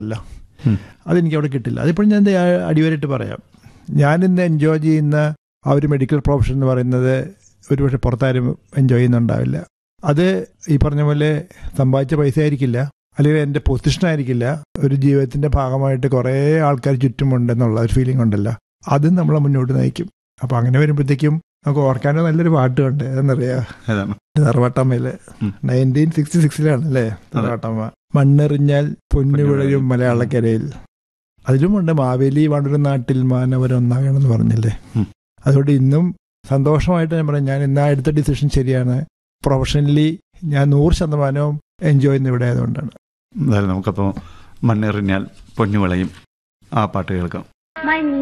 അല്ല ഉം. അതെനിക്ക് അവിടെ കിട്ടില്ല അതിപ്പോഴും ഞാൻ ദേ അടിവരായിട്ട് പറയാം ഞാനിന്ന് എൻജോയ് ചെയ്യുന്ന ആ ഒരു മെഡിക്കൽ പ്രൊഫഷൻ എന്ന് പറയുന്നത് ഒരുപക്ഷെ പുറത്താരും എൻജോയ് ചെയ്യുന്നുണ്ടാവില്ല അത് ഈ പറഞ്ഞ പോലെ സമ്പാദിച്ച പൈസ ആയിരിക്കില്ല അല്ലെങ്കിൽ എൻ്റെ പൊസിഷൻ ആയിരിക്കില്ല ഒരു ജീവിതത്തിന്റെ ഭാഗമായിട്ട് കുറേ ആൾക്കാർ ചുറ്റുമുണ്ടെന്നുള്ള ഒരു ഫീലിംഗ് ഉണ്ടല്ലോ അതും നമ്മളെ മുന്നോട്ട് നയിക്കും അപ്പൊ അങ്ങനെ വരുമ്പോഴത്തേക്കും നമുക്ക് ഓർക്കാനോ നല്ലൊരു പാട്ടുണ്ട് എന്നറിയാം ഏതാണ് തറവാട്ടമ്മയില് ഉം. നയൻറ്റീൻ സിക്സ്റ്റി സിക്സിലാണ് അല്ലേ തറവാട്ടമ്മ മണ്ണെറിഞ്ഞാൽ പൊന്നു വിളയും മലയാളക്കരയിൽ അതിലുമുണ്ട് മാവേലി വണ്ടൊരു നാട്ടിൽ മാനവരം ഒന്നാകണമെന്ന് പറഞ്ഞില്ലേ ഉം. അതുകൊണ്ട് ഇന്നും സന്തോഷമായിട്ട് ഞാൻ പറയാം ഞാൻ ഇന്നാ എടുത്ത ഡിസിഷൻ ശരിയാണ് പ്രൊഫഷണലി ഞാൻ നൂറ് ശതമാനവും എൻജോയ് ചെയ്യുന്ന ഇവിടെ ആയതുകൊണ്ടാണ് എന്തായാലും നമുക്കപ്പോൾ മണ്ണെറിഞ്ഞാൽ പൊന്നു വിളയും ആ പാട്ട് കേൾക്കാം മഞ്ഞ